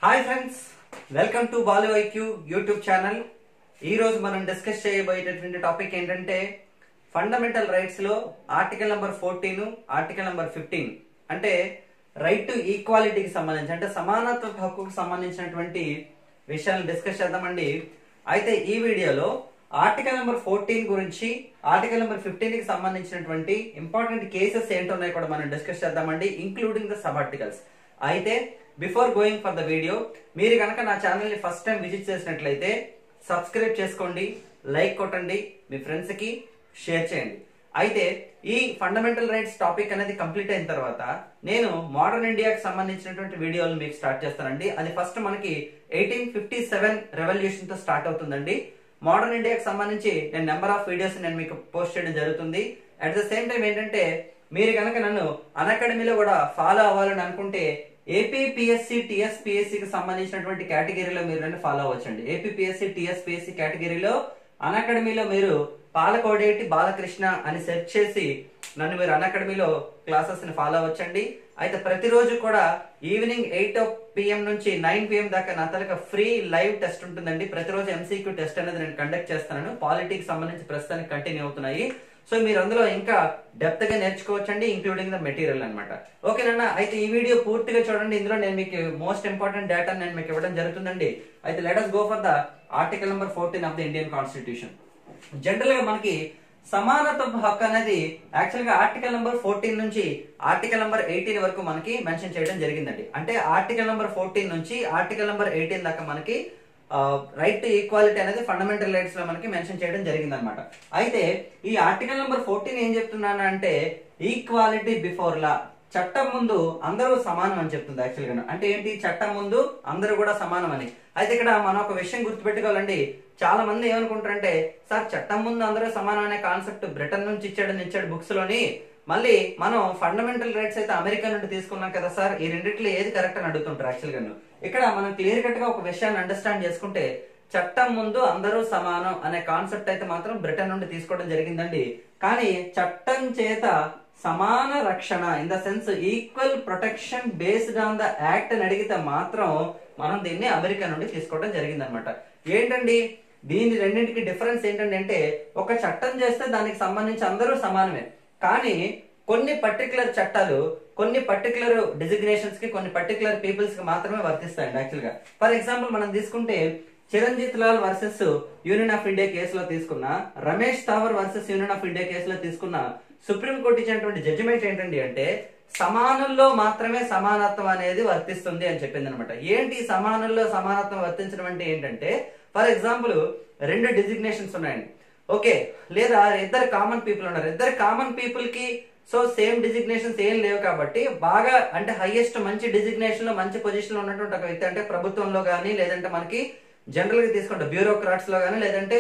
Hi friends welcome to Balu IQ YouTube channel ఈ రోజు మనం డిస్కస్ చేయబోయేటటువంటి టాపిక్ ఏంటంటే ఫండమెంటల్ రైట్స్ లో article number fourteen article number fifteen అంటే రైట్ టు ఈక్వాలిటీకి సంబంధించి అంటే సమానత్వ హక్కుకు సంబంధించినటువంటి విషయాలను డిస్కస్ చేద్దామండి అయితే ఈ వీడియోలో ఆర్టికల్ నెంబర్ ఫోర్టీన్ గురించి ఆర్టికల్ నెంబర్ ఫిఫ్టీన్ కి సంబంధించినటువంటి ఇంపార్టెంట్ కేసెస్ ఏంటున్నాయి కూడా మనం డిస్కస్ చేద్దామండి ఇంక్లూడింగ్ ద సబ్ ఆర్టికల్స్ అయితే before going for the video మీరు కనుక నా ఛానల్ ని ఫస్ట్ టైం విజిట్ చేసినట్లయితే సబ్స్క్రైబ్ చేసుకోండి లైక్ కొట్టండి మీ ఫ్రెండ్స్ కి షేర్ చేయండి అయితే ఈ ఫండమెంటల్ రైట్స్ టాపిక్ అనేది కంప్లీట్ అయిన తర్వాత నేను మోడర్న్ ఇండియాకి సంబంధించినటువంటి వీడియోలు మీకు స్టార్ట్ చేస్తానండి అది ఫస్ట్ మనకి ఎయిటీన్ ఫిఫ్టీ సెవెన్ రెవల్యూషన్ తో స్టార్ట్ అవుతుందండి మోడర్న్ ఇండియాకి సంబంధించి నేను నెంబర్ ఆఫ్ వీడియోస్ నేను మీకు పోస్ట్ చేయడం జరుగుతుంది అట్ ద సేమ్ టైం ఏంటంటే మీరు కనుక నన్ను అకాడమీలో కూడా ఫాలో అవ్వాలని అనుకుంటే ఏపీపీఎస్సి టిఎస్పిఎస్సి కి సంబంధించినటువంటి కేటగిరీలో మీరు నన్ను ఫాలో అవ్వచ్చండి ఏపీపీఎస్సి టిఎస్పిఎస్సి కేటగిరీలో అకాడమీలో మీరు పాలకోడేటి బాలకృష్ణ అని సెర్చ్ చేసి నన్ను మీరు అకాడమీలో క్లాసెస్ ని ఫాలో అవ్వచ్చండి అయితే ప్రతిరోజు కూడా ఈవినింగ్ ఎయిట్ పిఎం నుంచి నైన్ పిఎం దాకా నా తలక ఫ్రీ లైవ్ టెస్ట్ ఉంటుందండి ప్రతిరోజు ఎంసీక్యూ టెస్ట్ అనేది నేను కండక్ట్ చేస్తాను పాలిటిక్స్ సంబంధించి ప్రస్తుతానికి కంటిన్యూ అవుతున్నాయి సో మీరు అందులో ఇంకా డెప్త్ గా నేర్చుకోవచ్చండి ఇంక్లూడింగ్ ద మెటీరియల్ అనమాట ఓకేనన్నా అయితే ఈ వీడియో పూర్తిగా చూడండి ఇందులో నేను మీకు మోస్ట్ ఇంపార్టెంట్ డేటా నేను మీకు ఇవ్వడం జరుగుతుందండి అయితే let us go for the article number fourteen of the Indian constitution general గా మనకి సమానత్వ హక్కు అనేది యాక్చువల్ గా ఆర్టికల్ నెంబర్ ఫోర్టీన్ నుంచి ఆర్టికల్ నెంబర్ ఎయిటీన్ వరకు మనకి మెన్షన్ చేయడం జరిగిందండి అంటే ఆర్టికల్ నెంబర్ ఫోర్టీన్ నుంచి ఆర్టికల్ నెంబర్ ఎయిటీన్ దాకా మనకి రైట్ టు ఈక్వాలిటీ అనేది ఫండమెంటల్ రైట్స్ లో మనకి మెన్షన్ చేయడం జరిగింది అనమాట అయితే ఈ ఆర్టికల్ నెంబర్ ఫోర్టీన్ ఏం చెప్తున్నాను అంటే ఈక్వాలిటీ బిఫోర్ లా చట్టం ముందు అందరూ సమానం అని చెప్తుంది యాక్చువల్ గా అంటే ఏంటి చట్టం ముందు అందరూ కూడా సమానం అని అయితే ఇక్కడ మనం ఒక విషయం గుర్తుపెట్టుకోవాలండి చాలా మంది ఏమనుకుంటారంటే సార్ చట్టం ముందు అందరూ సమానం అనే కాన్సెప్ట్ బ్రిటన్ నుంచి ఇచ్చాడని ఇచ్చాడు బుక్స్ లోని మళ్ళీ మనం ఫండమెంటల్ రైట్స్ అయితే అమెరికా నుండి తీసుకున్నాం కదా సార్ ఈ రెండిట్లో ఏది కరెక్ట్ అని అడుగుతుంటారు యాక్చువల్ గా ఇక్కడ మనం క్లియర్ కట్ గా ఒక విషయాన్ని అండర్స్టాండ్ చేసుకుంటే చట్టం ముందు అందరూ సమానం అనే కాన్సెప్ట్ అయితే మాత్రం బ్రిటన్ నుండి తీసుకోవడం జరిగిందండి కానీ చట్టం చేత సమాన రక్షణ in the sense equal protection based on the act అని అడిగితే మాత్రం మనం దీన్ని అమెరికా నుండి తీసుకోవడం జరిగింది అనమాట ఏంటండి దీని రెండింటికి డిఫరెన్స్ ఏంటంటే అంటే ఒక చట్టం చేస్తే దానికి సంబంధించి అందరూ సమానమే కానీ కొన్ని పర్టికులర్ చట్టాలు కొన్ని పర్టికులర్ డిజిగ్నేషన్స్ కి కొన్ని పర్టికులర్ పీపుల్స్ కి మాత్రమే వర్తిస్తాయండి యాక్చువల్ గా ఫర్ ఎగ్జాంపుల్ మనం తీసుకుంటే Chiranjit Lal versus union of India కేసులో తీసుకున్న Ramesh Thavar versus union of India కేసులో తీసుకున్న సుప్రీం కోర్టు ఇచ్చినటువంటి జడ్జిమెంట్ ఏంటండి అంటే సమానుల్లో మాత్రమే సమానత్వం అనేది వర్తిస్తుంది అని చెప్పింది అనమాట ఏంటి సమానుల్లో సమానత్వం వర్తించడం అంటే ఏంటంటే ఫర్ ఎగ్జాంపుల్ రెండు డిజిగ్నేషన్స్ ఉన్నాయండి ఓకే లేదా ఇద్దరు కామన్ పీపుల్ ఉన్నారు ఇద్దరు కామన్ పీపుల్ కి సో సేమ్ డిజిగ్నేషన్స్ ఏం లేవు కాబట్టి బాగా అంటే హైయెస్ట్ మంచి డిజిగ్నేషన్ లో మంచి పొజిషన్ లో ఉన్నటువంటి ఒక వ్యక్తి అంటే ప్రభుత్వంలో కానీ లేదంటే మనకి జనరల్ గా తీసుకుంటే బ్యూరోక్రాట్స్ లో కానీ లేదంటే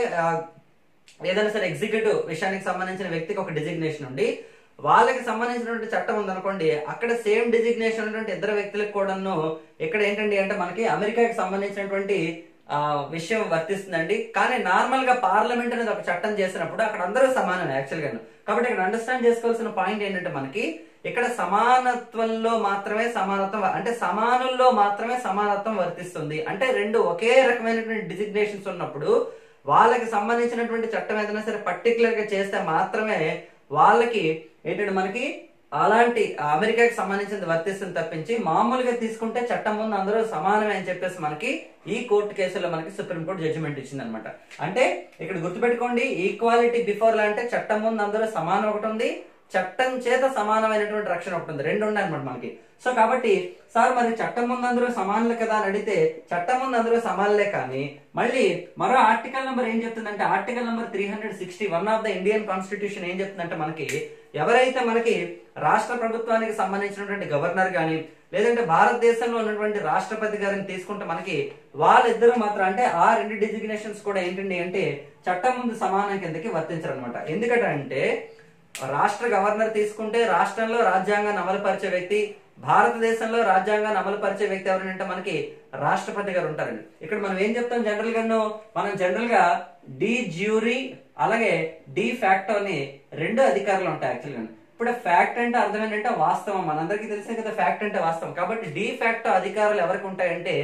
ఏదైనా సరే ఎగ్జిక్యూటివ్ విషయానికి సంబంధించిన వ్యక్తికి ఒక డిజిగ్నేషన్ ఉండి వాళ్ళకి సంబంధించినటువంటి చట్టం ఉందనుకోండి అక్కడ సేమ్ డిజిగ్నేషన్ ఉన్నటువంటి ఇద్దరు వ్యక్తులకు కూడాను ఇక్కడ ఏంటండి అంటే మనకి అమెరికాకి సంబంధించినటువంటి ఆ విషయం వర్తిస్తుందండి కానీ నార్మల్ గా పార్లమెంట్ అనేది ఒక చట్టం చేసినప్పుడు అక్కడ అందరూ సమానమే యాక్చువల్ గా కాబట్టి ఇక్కడ అండర్స్టాండ్ చేసుకోవాల్సిన పాయింట్ ఏంటంటే మనకి ఇక్కడ సమానత్వంలో మాత్రమే సమానత్వం అంటే సమానుల్లో మాత్రమే సమానత్వం వర్తిస్తుంది అంటే రెండు ఒకే రకమైనటువంటి డిజిగ్నేషన్స్ ఉన్నప్పుడు వాళ్ళకి సంబంధించినటువంటి చట్టం ఏదైనా సరే పర్టికులర్ గా చేస్తే మాత్రమే వాళ్ళకి ఏంటంటే మనకి అలాంటి అమెరికాకి సంబంధించింది వర్తిస్తుంది తప్పించి మామూలుగా తీసుకుంటే చట్టం ముందు అందరూ సమానమే అని చెప్పేసి మనకి ఈ కోర్టు కేసులో మనకి సుప్రీంకోర్టు జడ్జిమెంట్ ఇచ్చింది అనమాట అంటే ఇక్కడ గుర్తుపెట్టుకోండి ఈక్వాలిటీ బిఫోర్ లా అంటే చట్టం ముందు అందరూ సమానం ఒకటి ఉంది చట్టం చేత సమానమైనటువంటి రక్షణ ఒకటి ఉంది రెండు ఉన్నాయి అనమాట మనకి సో కాబట్టి సార్ మరి చట్టం ముందు అందరూ సమానులు కదా అని అడిగితే చట్టం ముందు అందరూ సమానులే కానీ మళ్ళీ మరో ఆర్టికల్ నెంబర్ ఏం చెప్తుందంటే article number three hundred sixty one of the Indian constitution ఏం చెప్తుందంటే మనకి ఎవరైతే మనకి రాష్ట్ర ప్రభుత్వానికి సంబంధించినటువంటి గవర్నర్ గాని లేదంటే భారతదేశంలో ఉన్నటువంటి రాష్ట్రపతి గారిని తీసుకుంటే మనకి వాళ్ళిద్దరూ మాత్రం అంటే ఆ రెండు డిజిగ్నేషన్స్ కూడా ఏంటండి అంటే చట్టం ముందు సమానం కిందకి వర్తించరు అనమాట ఎందుకంటే రాష్ట్ర గవర్నర్ తీసుకుంటే రాష్ట్రంలో రాజ్యాంగాన్ని అమలుపరిచే వ్యక్తి భారతదేశంలో రాజ్యాంగాన్ని అమలుపరిచే వ్యక్తి ఎవరంటే మనకి రాష్ట్రపతి గారు ఉంటారండి ఇక్కడ మనం ఏం చెప్తాం జనరల్ గాను మనం జనరల్ గా డి జ్యూరీ అలాగే డి ఫ్యాక్టో అని రెండు అధికారులు ఉంటాయి యాక్చువల్ గా ఇప్పుడు ఫ్యాక్ట్ అంటే అర్థం ఏంటంటే వాస్తవం మనందరికీ తెలిసే కదా ఫ్యాక్ట్ అంటే వాస్తవం కాబట్టి డి ఫ్యాక్టో అధికారాలు ఎవరికి ఉంటాయంటే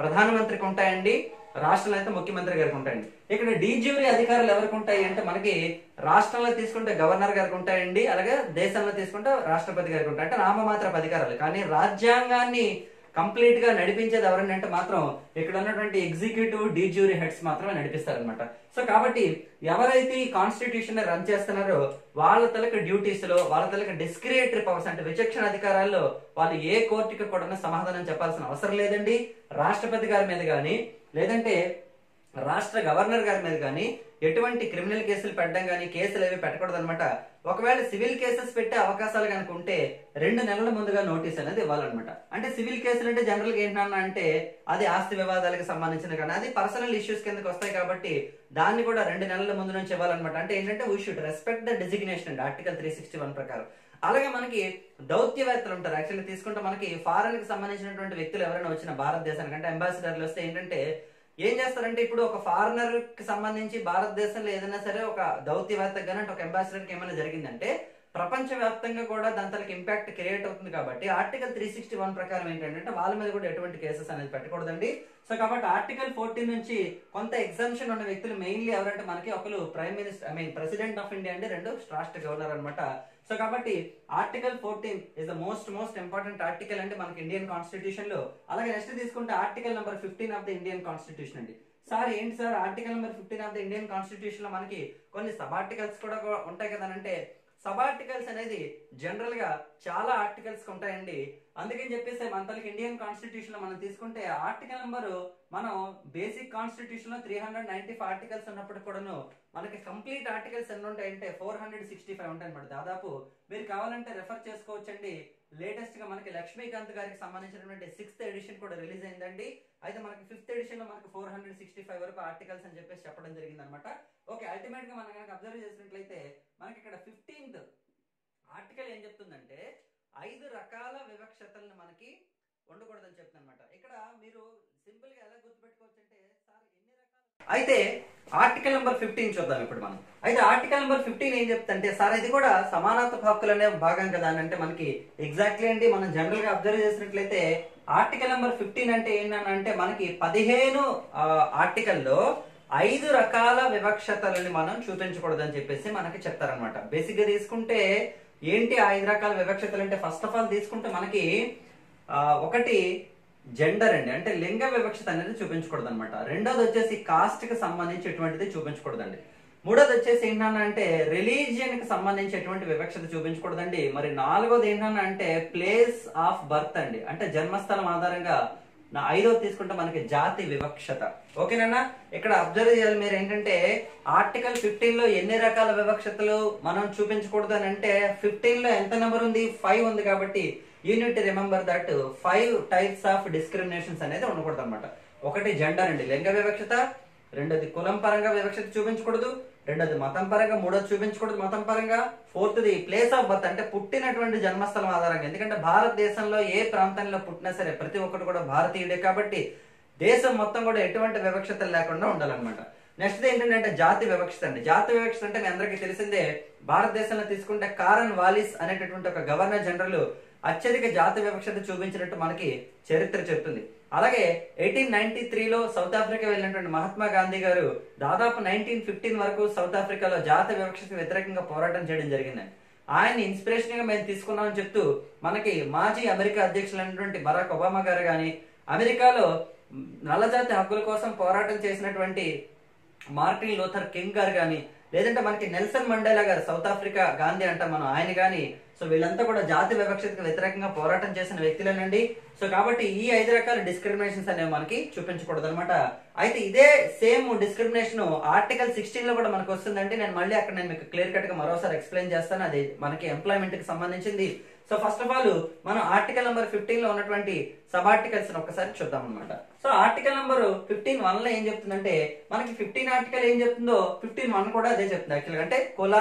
ప్రధానమంత్రికి ఉంటాయండి రాష్ట్రంలో అయితే ముఖ్యమంత్రి గారికి ఉంటాయండి ఇక్కడ డీజ్యూరీ అధికారులు ఎవరికి ఉంటాయి అంటే మనకి రాష్ట్రంలో తీసుకుంటే గవర్నర్ గారికి ఉంటాయండి అలాగే దేశంలో తీసుకుంటే రాష్ట్రపతి గారికి ఉంటాయి అంటే నామమాత్రపు అధికారాలు కానీ రాజ్యాంగాన్ని కంప్లీట్ గా నడిపించేది ఎవరండి అంటే మాత్రం ఇక్కడ ఉన్నటువంటి ఎగ్జిక్యూటివ్ డీజ్యూరీ హెడ్స్ మాత్రమే నడిపిస్తారనమాట సో కాబట్టి ఎవరైతే ఈ కాన్స్టిట్యూషన్ రన్ చేస్తున్నారో వాళ్ళ తలక డ్యూటీస్ లో వాళ్ళ తలక డిస్క్రియేటరీ పవర్స్ అంటే విచక్షణ అధికారాల్లో వాళ్ళు ఏ కోర్టుకి కూడా సమాధానం చెప్పాల్సిన అవసరం లేదండి రాష్ట్రపతి గారి మీద కానీ లేదంటే రాష్ట్ర గవర్నర్ గారి మీద కానీ ఎటువంటి క్రిమినల్ కేసులు పెట్టడం కానీ కేసులు ఏవి పెట్టకూడదు అనమాట ఒకవేళ సివిల్ కేసెస్ పెట్టే అవకాశాలు కనుక ఉంటే రెండు నెలల ముందుగా నోటీస్ అనేది ఇవ్వాలన్నమాట అంటే సివిల్ కేసులు అంటే జనరల్ గా ఏంటన్నా అంటే అది ఆస్తి వివాదాలకు సంబంధించిన కానీ అది పర్సనల్ ఇష్యూస్ కిందకి వస్తాయి కాబట్టి దాన్ని కూడా రెండు నెలల ముందు నుంచి ఇవ్వాలన్నమాట అంటే ఏంటంటే we should respect the designation అండి ఆర్టికల్ త్రీ సిక్స్టీ వన్ ప్రకారం అలాగే మనకి దౌత్యవేత్తలు ఉంటారు యాక్చువల్లీ తీసుకుంటే మనకి ఫారెన్ కి సంబంధించినటువంటి వ్యక్తులు ఎవరైనా వచ్చిన భారతదేశానికి అంటే అంబాసిడర్లు వస్తే ఏంటంటే ఏం చేస్తారంటే ఇప్పుడు ఒక ఫారినర్ కి సంబంధించి భారతదేశంలో ఏదైనా సరే ఒక దౌత్యవేత్తకు కానీ అంటే ఒక అంబాసిడర్ కి ఏమైనా జరిగిందంటే ప్రపంచ వ్యాప్తంగా కూడా దాని తనకి ఇంపాక్ట్ క్రియేట్ అవుతుంది కాబట్టి ఆర్టికల్ త్రీ సిక్స్టీ వన్ ప్రకారం ఏంటంటే వాళ్ళ మీద కూడా ఎటువంటి కేసెస్ అనేది పెట్టకూడదండి సో కాబట్టి ఆర్టికల్ ఫోర్టీన్ నుంచి కొంత ఎగ్జామ్షన్ ఉన్న వ్యక్తులు మెయిన్లీ ఎవరంటే మనకి ఒకరు prime minister I mean president of India అండి రెండు రాష్ట్ర గవర్నర్ అన్నమాట సో కాబట్టి article fourteen is the most most important article అంటే మనకి ఇండియన్ కాన్స్టిట్యూషన్ లో అలాగే నెక్స్ట్ తీసుకుంటే article number fifteen of the Indian constitution అండి సార్ ఏంటి sir article number fifteen of the Indian constitution లో మనకి కొన్ని సబ్ ఆర్టికల్స్ కూడా ఉంటాయి కదా అంటే సబ్ ఆర్టికల్స్ అనేది జనరల్ గా చాలా ఆర్టికల్స్ ఉంటాయండి అందుకని చెప్పేసి మన తలకి ఇండియన్ కాన్స్టిట్యూషన్ లో మనం తీసుకుంటే ఆర్టికల్ నెంబర్ మనం బేసిక్ కాన్స్టిట్యూషన్ లో three hundred ninety five articles ఉన్నప్పుడు కూడాను మనకి కంప్లీట్ ఆర్టికల్స్ ఎన్ని ఉంటాయంటే ఫోర్ హండ్రెడ్ సిక్స్టీ ఫైవ్ ఉంటాయి అనమాట దాదాపు మీరు కావాలంటే రెఫర్ చేసుకోవచ్చండి లేటెస్ట్ గా మనకి లక్ష్మీకాంత్ గారికి సంబంధించినటువంటి సిక్స్త్ ఎడిషన్ కూడా రిలీజ్ అయిందండి అయితే మనకి ఫిఫ్త్ ఎడిషన్ లో మనకి ఫోర్ హండ్రెడ్ సిక్స్టీ ఫైవ్ వరకు ఆర్టికల్స్ అని చెప్పేసి చెప్పడం జరిగింది అనమాట ఓకే అల్టిమేట్ గా మనం కనుక అబ్జర్వ్ చేసినట్లయితే మనకి ఇక్కడ ఫిఫ్టీన్త్ ఆర్టికల్ ఏం చెప్తుందంటే ఐదు రకాల వివక్షతల్ని మనకి ఉండకూడదని చెప్తుంది అనమాట ఇక్కడ మీరు సింపుల్ గా ఎలా గుర్తుపెట్టుకోవచ్చు అంటే సార్ ఎన్ని రకాల అయితే ఆర్టికల్ నెంబర్ ఫిఫ్టీన్ చూద్దాం ఇప్పుడు మనం అయితే ఆర్టికల్ నెంబర్ ఫిఫ్టీన్ ఏం చెప్తుంటే సార్ ఇది కూడా సమానత్వ హక్కులు అనే భాగం కదా అని అంటే మనకి ఎగ్జాక్ట్లీ అండి మనం జనరల్ గా అబ్జర్వ్ చేసినట్లయితే ఆర్టికల్ నెంబర్ ఫిఫ్టీన్ అంటే ఏంటంటే మనకి పదిహేను ఆర్టికల్లో ఐదు రకాల వివక్షతలని మనం చూపించకూడదని చెప్పేసి మనకి చెప్తారనమాట బేసిక్ గా తీసుకుంటే ఏంటి ఆ ఐదు రకాల వివక్షతలు అంటే ఫస్ట్ ఆఫ్ ఆల్ తీసుకుంటే మనకి ఆ, ఒకటి జెండర్ అండి అంటే లింగ వివక్షత అనేది చూపించకూడదు అనమాట రెండోది వచ్చేసి కాస్ట్ కి సంబంధించి ఎటువంటిది చూపించకూడదండి మూడోది వచ్చేసి ఏంటన్నా అంటే రిలీజియన్ కి సంబంధించి ఎటువంటి వివక్షత చూపించకూడదండి మరి నాలుగోది ఏంటన్నా అంటే ప్లేస్ ఆఫ్ బర్త్ అండి అంటే జన్మస్థలం ఆధారంగా నా ఐదోది తీసుకుంటే మనకి జాతి వివక్షత ఓకేనా ఇక్కడ అబ్జర్వ్ చేయాలి మీరు ఏంటంటే ఆర్టికల్ ఫిఫ్టీన్ లో ఎన్ని రకాల వివక్షతలు మనం చూపించకూడదు అని అంటే ఫిఫ్టీన్ లో ఎంత నెంబర్ ఉంది ఫైవ్ ఉంది కాబట్టి unit remember that five types of discriminations అనేది ఉండకూడదు అనమాట ఒకటి జెండర్ అండి లింగ వివక్షత రెండోది కులం పరంగా వివక్షత చూపించకూడదు రెండోది మతం పరంగా మూడోది చూపించకూడదు మతం పరంగా ఫోర్త్ది ప్లేస్ ఆఫ్ బర్త్ అంటే పుట్టినటువంటి జన్మస్థలం ఆధారంగా ఎందుకంటే భారతదేశంలో ఏ ప్రాంతంలో పుట్టినా సరే ప్రతి ఒక్కరు కూడా భారతీయుడే కాబట్టి దేశం మొత్తం కూడా ఎటువంటి వివక్షతలు లేకుండా ఉండాలన్నమాట నెక్స్ట్ ఏంటంటే జాతి వివక్షత అండి జాతి వివక్షత అంటే మీ అందరికీ తెలిసిందే భారతదేశంలో తీసుకుంటే కారన్ వాలిస్ అనేటటువంటి ఒక గవర్నర్ జనరల్ అత్యధిక జాతి వివక్షత చూపించినట్టు మనకి చరిత్ర చెప్తుంది అలాగే ఎయిటీన్ నైన్టీ త్రీలో సౌత్ ఆఫ్రికా వెళ్ళినటువంటి మహాత్మా గాంధీ గారు దాదాపు నైన్టీన్ ఫిఫ్టీన్ వరకు సౌత్ ఆఫ్రికాలో జాతి వివక్షతకు వ్యతిరేకంగా పోరాటం చేయడం జరిగిందండి ఆయన ఇన్స్పిరేషన్ గా మేము తీసుకున్నామని చెప్తూ మనకి మాజీ అమెరికా అధ్యక్షులైనటువంటి బరాక్ ఒబామా గారు కానీ అమెరికాలో నల్లజాతి హక్కుల కోసం పోరాటం చేసినటువంటి మార్టిన్ లూథర్ కింగ్ గారు కానీ లేదంటే మనకి నెల్సన్ మండేలా గారు సౌత్ ఆఫ్రికా గాంధీ అంటాం మనం ఆయన కానీ సో వీళ్ళంతా కూడా జాతి వివక్షతకు వ్యతిరేకంగా పోరాటం చేసిన వ్యక్తులేనండి సో కాబట్టి ఈ ఐదు రకాల డిస్క్రిమినేషన్స్ అనేవి మనకి చూపించకూడదు అనమాట అయితే ఇదే సేమ్ డిస్క్రిమినేషన్ ఆర్టికల్ సిక్స్టీన్ లో కూడా మనకు వస్తుందండి నేను మళ్ళీ అక్కడ నేను మీకు క్లియర్ కట్ గా మరోసారి ఎక్స్ప్లెయిన్ చేస్తాను అది మనకి ఎంప్లాయ్మెంట్ కి సంబంధించింది సో ఫస్ట్ ఆఫ్ ఆల్ మనం ఆర్టికల్ నెంబర్ ఫిఫ్టీన్ లో ఉన్నటువంటి సబ్ ఆర్టికల్స్ ఒకసారి చూద్దాం అనమాట so article number fifteen one లో ఏం చెప్తుందంటే మనకి ఫిఫ్టీన్ ఆర్టికల్ ఏం చెప్తుందో ఫిఫ్టీన్ వన్ కూడా అదే చెప్తుంది యాక్చువల్గా అంటే కుల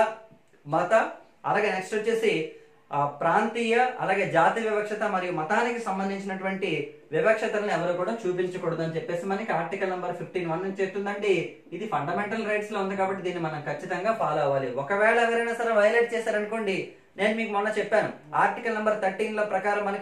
మత అలాగే నెక్స్ట్ వచ్చేసి ఆ, ప్రాంతీయ అలాగే జాతి వివక్షత మరియు మతానికి సంబంధించినటువంటి వివక్షతలను ఎవరు కూడా చూపించకూడదు అని చెప్పేసి మనకి ఆర్టికల్ నెంబర్ ఫిఫ్టీన్ వన్ నుంచి చెప్తుందండి ఇది ఫండమెంటల్ రైట్స్ లో ఉంది కాబట్టి దీన్ని మనం ఖచ్చితంగా ఫాలో అవ్వాలి ఒకవేళ ఎవరైనా సరే వైలేట్ చేశారనుకోండి నేను మీకు మొన్న చెప్పాను ఆర్టికల్ నెంబర్ థర్టీన్ లో ప్రకారం మనకి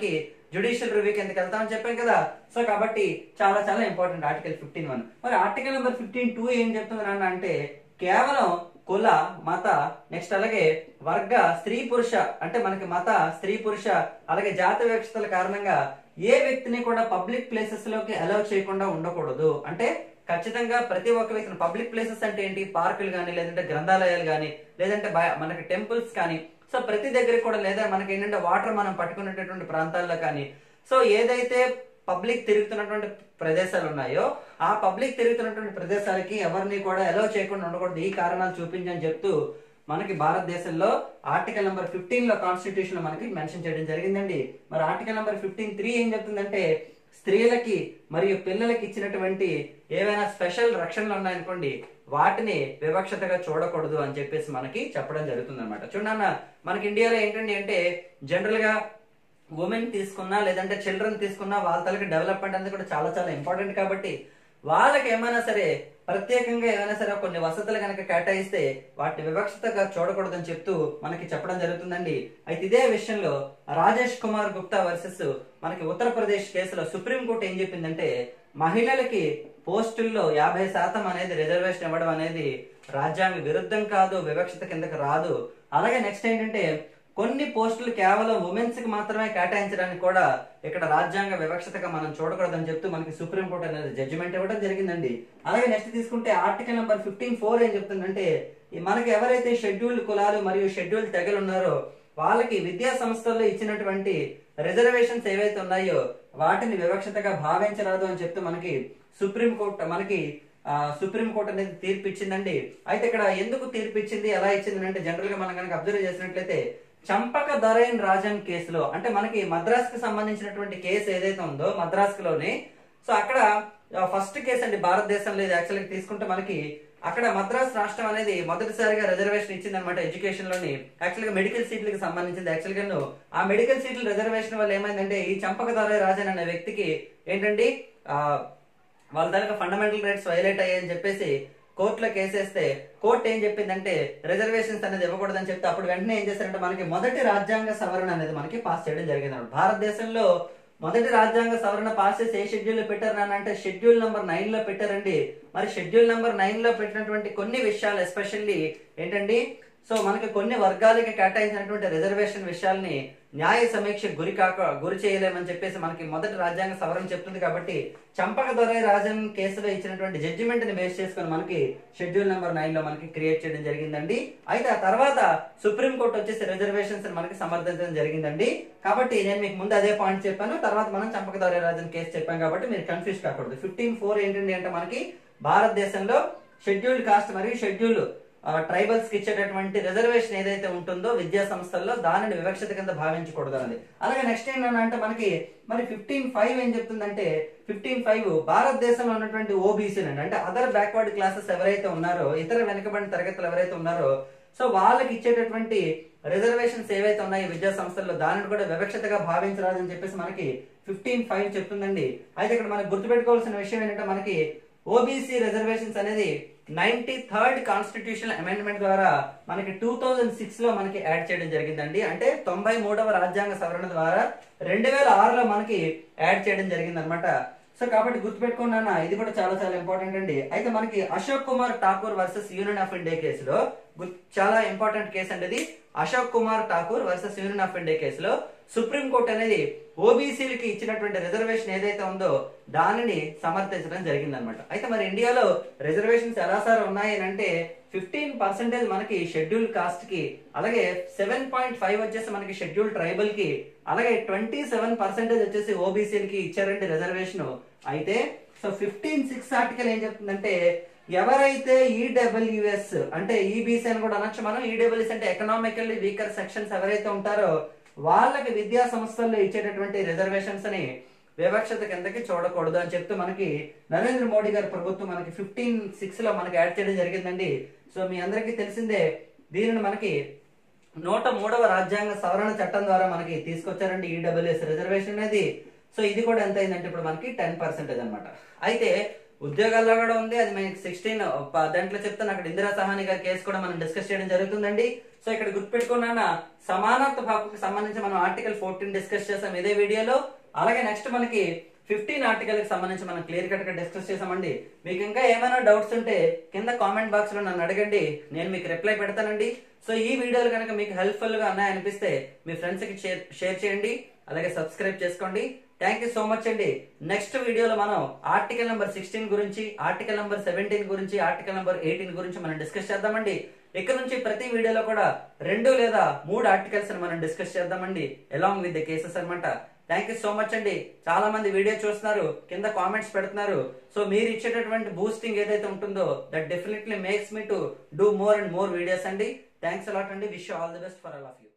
జ్యుడిషియల్ రివ్యూ కిందకి వెళ్తామని చెప్పాం కదా సో కాబట్టి చాలా చాలా ఇంపార్టెంట్ ఆర్టికల్ ఫిఫ్టీన్ వన్ మరి ఆర్టికల్ నెంబర్ ఫిఫ్టీన్ టూ ఏం చెప్తుంది నాన్న అంటే కేవలం కుల మత నెక్స్ట్ అలాగే వర్గ స్త్రీ పురుష అంటే మనకి మత స్త్రీ పురుష అలాగే జాతి వివక్షతల కారణంగా ఏ వ్యక్తిని కూడా పబ్లిక్ ప్లేసెస్ లోకి అలౌ చేయకుండా ఉండకూడదు అంటే ఖచ్చితంగా ప్రతి ఒక్క వ్యక్తిని పబ్లిక్ ప్లేసెస్ అంటే ఏంటి పార్కులు కానీ లేదంటే గ్రంథాలయాలు కానీ లేదంటే బయ- మనకి టెంపుల్స్ కానీ సో ప్రతి దగ్గర కూడా లేదా మనకి ఏంటంటే వాటర్ మనం పట్టుకునేటటువంటి ప్రాంతాల్లో కానీ సో ఏదైతే పబ్లిక్ తిరుగుతున్నటువంటి ప్రదేశాలు ఉన్నాయో ఆ పబ్లిక్ తిరుగుతున్నటువంటి ప్రదేశాలకి ఎవరిని కూడా అలౌ చేయకుండా ఉండకూడదు ఈ కారణాలు చూపించని చెప్తూ మనకి భారతదేశంలో ఆర్టికల్ నెంబర్ ఫిఫ్టీన్ లో కాన్స్టిట్యూషన్ లో మనకి మెన్షన్ చేయడం జరిగిందండి మరి ఆర్టికల్ నెంబర్ ఫిఫ్టీన్ త్రీ ఏం చెప్తుందంటే స్త్రీలకి మరియు పిల్లలకి ఇచ్చినటువంటి ఏవైనా స్పెషల్ రక్షణలు ఉన్నాయనుకోండి వాటిని వివక్షతగా చూడకూడదు అని చెప్పేసి మనకి చెప్పడం జరుగుతుంది అనమాట చూడన్న మనకి ఇండియాలో ఏంటండి అంటే జనరల్ గా ఉమెన్ తీసుకున్నా లేదంటే చిల్డ్రన్ తీసుకున్నా వాళ్ళ తలకి డెవలప్మెంట్ అనేది కూడా చాలా చాలా ఇంపార్టెంట్ కాబట్టి వాళ్ళకి ఏమైనా సరే ప్రత్యేకంగా ఏమైనా సరే కొన్ని వసతులు కనుక కేటాయిస్తే వాటిని వివక్షతగా చూడకూడదని చెప్తూ మనకి చెప్పడం జరుగుతుందండి అయితే ఇదే విషయంలో రాజేష్ కుమార్ గుప్తా వర్సెస్ మనకి ఉత్తరప్రదేశ్ కేసులో సుప్రీంకోర్టు ఏం చెప్పిందంటే మహిళలకి పోస్టుల్లో యాభై శాతం అనేది రిజర్వేషన్ ఇవ్వడం అనేది రాజ్యాంగ విరుద్ధం కాదు వివక్షత కిందకి రాదు అలాగే నెక్స్ట్ ఏంటంటే కొన్ని పోస్టులు కేవలం ఉమెన్స్ కి మాత్రమే కేటాయించడానికి కూడా ఇక్కడ రాజ్యాంగ వివక్షతగా మనం చూడకూడదని చెప్తూ మనకి సుప్రీంకోర్టు అనేది జడ్జిమెంట్ ఇవ్వడం జరిగిందండి అలాగే నెక్స్ట్ తీసుకుంటే ఆర్టికల్ నెంబర్ ఫిఫ్టీన్ ఫోర్ ఏం చెప్తుందంటే ఈ మనకి ఎవరైతే షెడ్యూల్డ్ కులాలు మరియు షెడ్యూల్డ్ తెగలు ఉన్నారో వాళ్ళకి విద్యా సంస్థల్లో ఇచ్చినటువంటి రిజర్వేషన్స్ ఏవైతే ఉన్నాయో వాటిని వివక్షతగా భావించరాదు అని చెప్తూ మనకి సుప్రీం కోర్టు మనకి ఆ, సుప్రీం కోర్టు అనేది తీర్పు ఇచ్చిందండి అయితే ఇక్కడ ఎందుకు తీర్పు ఇచ్చింది ఎలా ఇచ్చింది అంటే జనరల్ గా మనం కనుక అబ్జర్వ్ చేసినట్లయితే చంపక దరైన్ రాజన్ కేసులో అంటే మనకి మద్రాస్ కి సంబంధించినటువంటి కేసు ఏదైతే ఉందో మద్రాస్ లోని సో అక్కడ ఫస్ట్ కేసు అండి భారతదేశంలో ఇది యాక్చువల్గా తీసుకుంటే మనకి అక్కడ మద్రాస్ రాష్ట్రం అనేది మొదటిసారిగా రిజర్వేషన్ ఇచ్చింది అనమాట ఎడ్యుకేషన్ లోని యాక్చువల్ గా మెడికల్ సీట్లకు సంబంధించింది యాక్చువల్ గా ఆ మెడికల్ సీట్ల రిజర్వేషన్ వల్ల ఏమైందంటే ఈ చంపక దొరై రాజన్ అనే వ్యక్తికి ఏంటండి ఆ వాళ్ళ దానికి ఫండమెంటల్ రైట్స్ వైలేట్ అయ్యాయని చెప్పేసి కోర్టులో కేసేస్తే కోర్టు ఏం చెప్పిందంటే రిజర్వేషన్స్ అనేది ఇవ్వకూడదని చెప్తే అప్పుడు వెంటనే ఏం చేశారంటే మనకి మొదటి రాజ్యాంగ సవరణ అనేది మనకి పాస్ చేయడం జరిగింది అన్నమాట. భారతదేశంలో మొదటి రాజ్యాంగ సవరణ పాస్ చేసి ఏ షెడ్యూల్ లో పెట్టారు నాన్న అంటే షెడ్యూల్ నెంబర్ నైన్ లో పెట్టారండి మరి షెడ్యూల్ నెంబర్ నైన్ లో పెట్టినటువంటి కొన్ని విషయాలు ఎస్పెషల్లీ ఏంటండి సో మనకి కొన్ని వర్గాలకి కేటాయించినటువంటి రిజర్వేషన్ విషయాల్ని న్యాయ సమీక్ష గురి కాక గురి చేయలేమని చెప్పేసి మనకి మొదటి రాజ్యాంగ సవరణ చెప్తుంది కాబట్టి చంపక దొరై రాజన్ కేసులో ఇచ్చినటువంటి జడ్జిమెంట్ ని బేస్ చేసుకుని మనకి షెడ్యూల్ నెంబర్ నైన్ లో మనకి క్రియేట్ చేయడం జరిగిందండి అయితే ఆ తర్వాత సుప్రీం కోర్టు వచ్చేసి రిజర్వేషన్స్ మనకి సమర్థించడం జరిగిందండి కాబట్టి నేను మీకు ముందు అదే పాయింట్ చెప్పాను తర్వాత మనం చంపక దొరై రాజన్ కేసు చెప్పాం కాబట్టి మీరు కన్ఫ్యూజ్ కాకూడదు ఫిఫ్టీన్ ఫోర్ ఏంటండి అంటే మనకి భారతదేశంలో షెడ్యూల్డ్ కాస్ట్ మరియు షెడ్యూల్ ట్రైబల్స్ కి ఇచ్చేటటువంటి రిజర్వేషన్ ఏదైతే ఉంటుందో విద్యా సంస్థల్లో దానిని వివక్షత కింద భావించకూడదు అన్నది అలాగే నెక్స్ట్ ఏంటంటే మనకి మరి ఫిఫ్టీన్ ఫైవ్ ఏం చెప్తుందంటే ఫిఫ్టీన్ ఫైవ్ భారతదేశంలో ఉన్నటువంటి ఓబీసీలు అంటే అదర్ బ్యాక్వర్డ్ క్లాసెస్ ఎవరైతే ఉన్నారో ఇతర వెనుకబడిన తరగతులు ఎవరైతే ఉన్నారో సో వాళ్ళకి ఇచ్చేటటువంటి రిజర్వేషన్స్ ఏవైతే ఉన్నాయో విద్యా సంస్థల్లో దానిని కూడా వివక్షతగా భావించరాదని చెప్పేసి మనకి ఫిఫ్టీన్ ఫైవ్ చెప్తుందండి అయితే ఇక్కడ మనకి గుర్తుపెట్టుకోవాల్సిన విషయం ఏంటంటే మనకి ఓబీసీ రిజర్వేషన్స్ అనేది నైన్టీ థర్డ్ కాన్స్టిట్యూషన్ అమెండ్మెంట్ ద్వారా మనకి టూ థౌజండ్ సిక్స్ లో మనకి యాడ్ చేయడం జరిగిందండి అంటే తొంభై మూడవ రాజ్యాంగ సవరణ ద్వారా రెండు వేల ఆరులో మనకి యాడ్ చేయడం జరిగింది అనమాట సో కాబట్టి గుర్తుపెట్టుకున్నాను ఇది కూడా చాలా చాలా ఇంపార్టెంట్ అండి అయితే మనకి Ashok Kumar Thakur versus union of India కేసులో గుర్- చాలా ఇంపార్టెంట్ కేసు అండి ఇది Ashok Kumar Thakur versus union of India కేసులో సుప్రీం కోర్ట్ అనేది ఓబీసీలకి ఇచ్చినటువంటి రిజర్వేషన్ ఏదైతే ఉందో దానిని సమర్థించడం జరిగిందనమాట అయితే మరి ఇండియాలో రిజర్వేషన్స్ ఎలా సార్ ఉన్నాయి అని అంటే ఫిఫ్టీన్ పర్సెంటేజ్ మనకి షెడ్యూల్ కాస్ట్ కి అలాగే సెవెన్ పాయింట్ ఫైవ్ వచ్చేసి మనకి షెడ్యూల్ ట్రైబల్ కి అలాగే ట్వంటీ సెవెన్ పర్సెంటేజ్ వచ్చేసి ఓబీసీలకి ఇచ్చారండి రిజర్వేషన్ అయితే సో ఫిఫ్టీన్ సిక్స్ ఆర్టికల్ ఏం చెప్తుందంటే ఎవరైతే ఈడబ్ల్యూఎస్ అంటే ఈబీసీ అని కూడా అనొచ్చు మనం ఈడబ్ల్యూఎస్ అంటే ఎకనామికల్లీ వీకర్ సెక్షన్స్ ఎవరైతే ఉంటారో వాళ్ళకి విద్యా సంస్థల్లో ఇచ్చేటటువంటి రిజర్వేషన్స్ ని వివక్షత కిందకి చూడకూడదు అని చెప్తూ మనకి నరేంద్ర మోడీ గారి ప్రభుత్వం మనకి ఫిఫ్టీన్ సిక్స్ లో మనకి యాడ్ చేయడం జరిగిందండి సో మీ అందరికీ తెలిసిందే దీనిని మనకి నూట మూడవ రాజ్యాంగ సవరణ చట్టం ద్వారా మనకి తీసుకొచ్చారండి ఈడబ్ల్యూఎస్ రిజర్వేషన్ అనేది సో ఇది కూడా ఎంత అయిందంటే ఇప్పుడు మనకి టెన్ పర్సెంటేజ్ అనమాట అయితే ఉద్యోగాల్లో కూడా ఉంది అది మనకి సిక్స్టీన్ దాంట్లో చెప్తాను అక్కడ ఇందిరా సహాని గారి కేసు కూడా మనం డిస్కస్ చేయడం జరుగుతుందండి సో ఇక్కడ గుర్తుపెట్టుకున్నాన సమానత్వ హక్కుకు సంబంధించి మనం ఆర్టికల్ ఫోర్టీన్ డిస్కస్ చేసాం ఇదే వీడియోలో అలాగే నెక్స్ట్ మనకి ఫిఫ్టీన్ ఆర్టికల్ కి సంబంధించి మనం క్లియర్ కట్ గా డిస్కస్ చేసామండి మీకు ఇంకా ఏమైనా డౌట్స్ ఉంటే కింద కామెంట్ బాక్స్ లో నన్ను అడగండి నేను మీకు రిప్లై పెడతానండి సో ఈ వీడియోలు కనుక మీకు హెల్ప్ఫుల్ గా ఉన్నాయనిపిస్తే మీ ఫ్రెండ్స్ కి షేర్ షేర్ చేయండి అలాగే సబ్స్క్రైబ్ చేసుకోండి థ్యాంక్ యూ సో మచ్ అండి నెక్స్ట్ వీడియోలో మనం ఆర్టికల్ నెంబర్ సిక్స్టీన్ గురించి ఆర్టికల్ నెంబర్ సెవెంటీన్ గురించి ఆర్టికల్ నెంబర్ ఎయిటీన్ గురించి మనం డిస్కస్ చేద్దామండి ఇక్కడ నుంచి ప్రతి వీడియోలో కూడా రెండు లేదా మూడు ఆర్టికల్స్ మనం డిస్కస్ చేద్దామండి అలాంగ్ విత్ ద కేసెస్ అనమాట థ్యాంక్ యూ సో మచ్ అండి చాలా మంది వీడియో చూస్తున్నారు కింద కామెంట్స్ పెడుతున్నారు సో మీరు ఇచ్చేటటువంటి బూస్టింగ్ ఏదైతే ఉంటుందో that definitely makes me to do more and more videos అండి థ్యాంక్స్ అలాట్ అండి wish all the best for all of you